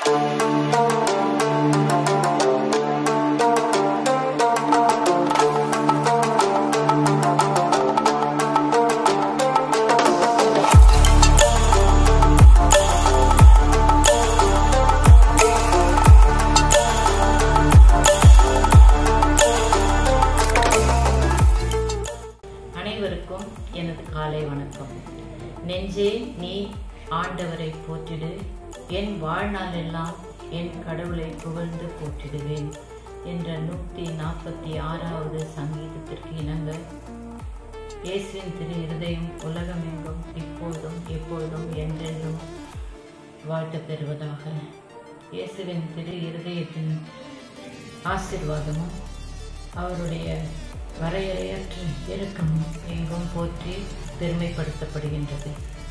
அனைவருக்கும் எனது காலை வணக்கம் நெஞ்சே நீ ஆண்டவரை போற்றிடு என் வாழ்நாள் எல்லாம் என் கடவுளை புகழ்ந்து போற்றிடுவேன் என்ற நூற்றி நாற்பத்தி ஆறாவது சங்கீதத்திற்கு இணங்க இயேசுவின் திரு இருதயம் உலகமெங்கும் இப்போதும் எப்பொழுதும் என்றென்றும் வாழ்த்து பெறுவதாக இயேசுவின் திரு இருதயத்தின் ஆசிர்வாதமும் அவருடைய வரையறையற்ற இறக்கமும் எங்கும் போற்றி பெருமைப்படுத்தப்படுகின்றது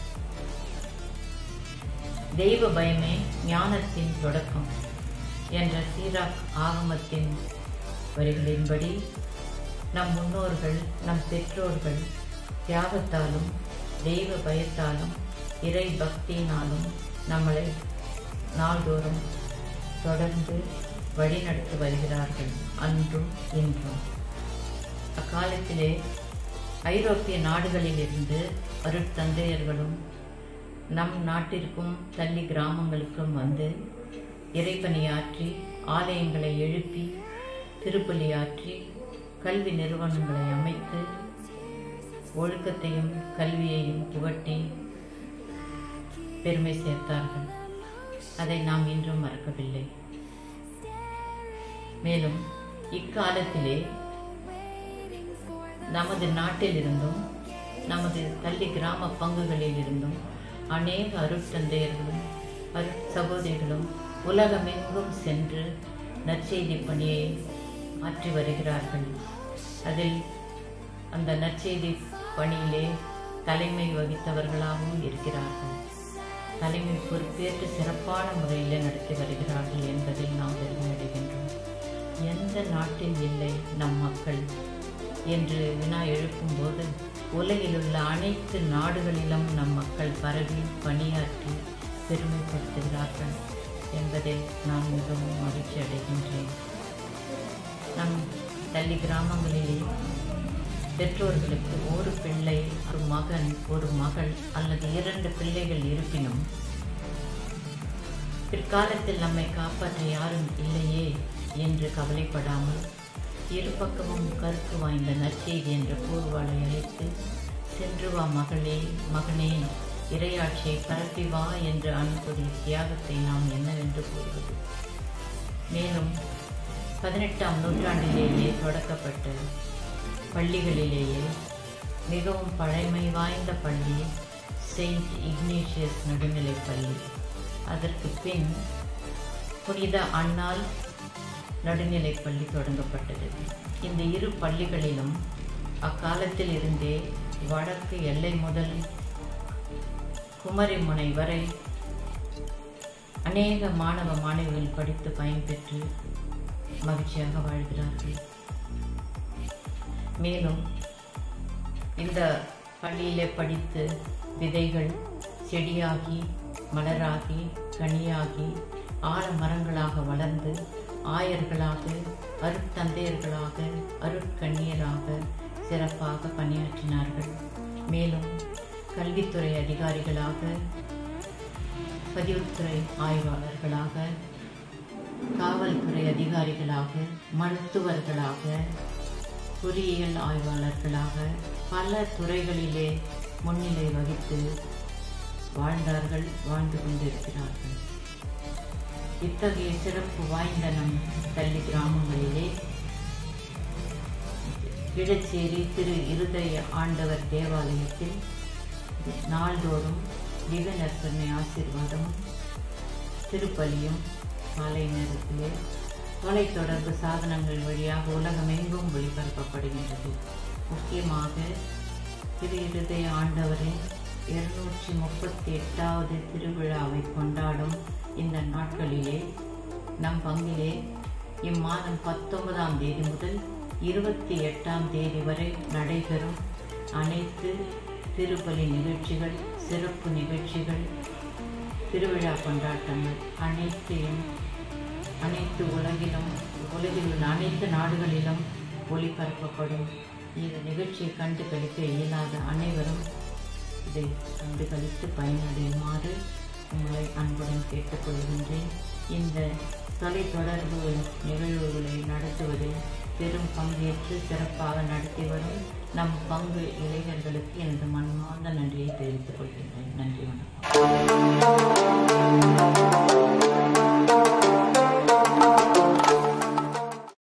தெய்வ பயமே ஞானத்தின் தொடக்கம் என்ற சீராக் ஆகமத்தின் வரிகளின்படி நம் முன்னோர்கள் நம் பெற்றோர்கள் தியாகத்தாலும் தெய்வ பயத்தாலும் இறை பக்தியினாலும் நம்மளை நாள்தோறும் தொடர்ந்து வழிநடத்தி வருகிறார்கள் அன்றும் இன்றும் அக்காலத்திலே ஐரோப்பிய நாடுகளிலிருந்து அருட்தந்தையர்களும் நம் நாட்டிற்கும் தள்ளி கிராமங்களுக்கும் வந்து இறைப்பணியாற்றி ஆலயங்களை எழுப்பி திருப்பலியாற்றி கல்வி நிறுவனங்களை அமைத்து ஒழுக்கத்தையும் கல்வியையும் புகட்டி பெருமை சேர்த்தார்கள் அதை நாம் இன்றும் மறக்கவில்லை மேலும் இக்காலத்திலே நமது நாட்டிலிருந்தும் நமது தள்ளி கிராம பங்குகளில் இருந்தும் அநேக அருட்தந்தையர்களும் அருட் சகோதரிகளும் உலகமெங்கும் சென்று நற்செய்தி பணியை ஆற்றி வருகிறார்கள் அதில் அந்த நற்செய்தி பணியிலே தலைமை வகித்தவர்களாகவும் இருக்கிறார்கள் தலைமை பொறுப்பேற்று சிறப்பான முறையில் நடத்தி வருகிறார்கள் என்பதில் நாம் பெருமையடைகின்றோம் எந்த நாட்டில் இல்லை நம் மக்கள் என்று வினா எழுப்பும்போது உலகிலுள்ள அனைத்து நாடுகளிலும் நம் மக்கள் பரவி பணியாற்றி பெருமைப்படுத்துகிறார்கள் என்பதில் நான் மிகவும் மகிழ்ச்சி அடைகின்றேன் நம் தள்ளி கிராமங்களிலே பெற்றோர்களுக்கு ஒரு பிள்ளை ஒரு மகன் ஒரு மகள் அல்லது இரண்டு பிள்ளைகள் இருப்பினும் பிற்காலத்தில் நம்மை காப்பாற்ற யாரும் இல்லையே என்று கவலைப்படாமல் இரு பக்கமும் கருத்து வாய்ந்த நற்செய்தி என்ற கூர்வாளை அழைத்து சென்று வா மகளே மகனே இரையாட்சியை பரப்பி வா என்ற அன்புடைய தியாகத்தை நாம் என்னவென்று கூறுவது மேலும் பதினெட்டாம் நூற்றாண்டிலேயே தொடக்கப்பட்ட பள்ளிகளிலேயே மிகவும் பழமை வாய்ந்த பள்ளி செயின்ட் இக்னேஷியஸ் நடுநிலைப் பள்ளி அதற்கு பின் புனித அண்ணால் நடுநிலைப் பள்ளி தொடங்கப்பட்டது இந்த இரு பள்ளிகளிலும் அக்காலத்தில் இருந்தே வடக்கு எல்லை முதல் குமரிமுனை வரை அநேக மாணவ மாணவிகள் படித்து பயன்பெற்று மகிழ்ச்சியாக வாழ்கிறார்கள் மேலும் இந்த பள்ளியிலே படித்து விதைகள் செடியாகி மலராகி கனியாகி ஆலமரங்களாக வளர்ந்து ஆயர்களாக அருட்தந்தையர்களாக அருட்கண்ணியராக சிறப்பாக பணியாற்றினார்கள் மேலும் கல்வித்துறை அதிகாரிகளாக பதிவுத்துறை ஆய்வாளர்களாக காவல்துறை அதிகாரிகளாக மருத்துவர்களாக பொறியியல் ஆய்வாளர்களாக பல துறைகளிலே முன்னிலை வகித்து வாழ்ந்தார்கள் வாழ்ந்து கொண்டிருக்கிறார்கள் இத்தகைய சிறப்பு வாய்ந்த நம் தள்ளி கிராமங்களிலே விடச்சேரி திரு இருதய ஆண்டவர் தேவாலயத்தில் நாள்தோறும் திவ்ய நற்பனை ஆசீர்வாதமும் திருப்பலியும் காலை நேரத்திலே தொலைத்தொடர்பு சாதனங்கள் வழியாக உலகமெங்கும் ஒளிபரப்பப்படுகின்றது முக்கியமாக திரு இருதய ஆண்டவரின் இருநூற்றி முப்பத்தி எட்டாவது திருவிழாவை கொண்டாடும் இந்த நாட்களிலே நம் பங்கிலே இம்மாதம் பத்தொன்பதாம் தேதி முதல் இருபத்தி எட்டாம் தேதி வரை நடைபெறும் அனைத்து திருப்பலி நிகழ்ச்சிகள் சிறப்பு நிகழ்ச்சிகள் திருவிழா கொண்டாட்டங்கள் அனைத்தையும் அனைத்து உலகிலும் உலகில் உள்ள அனைத்து நாடுகளிலும் ஒளிபரப்பப்படும் இந்த நிகழ்ச்சியை கண்டு கழிக்க இயலாத அனைவரும் இதை கண்டு கழித்து பயனடையுமாறு உங்களை அன்புடன் கேட்டுக்கொள்கின்றேன் இந்த தொலைத்தொடர்பு நிகழ்வுகளை நடத்துவதில் பெரும் பங்கேற்று சிறப்பாக நடத்தி வரும் நம் பங்கு இளைஞர்களுக்கு எனது மனமார்ந்த நன்றியை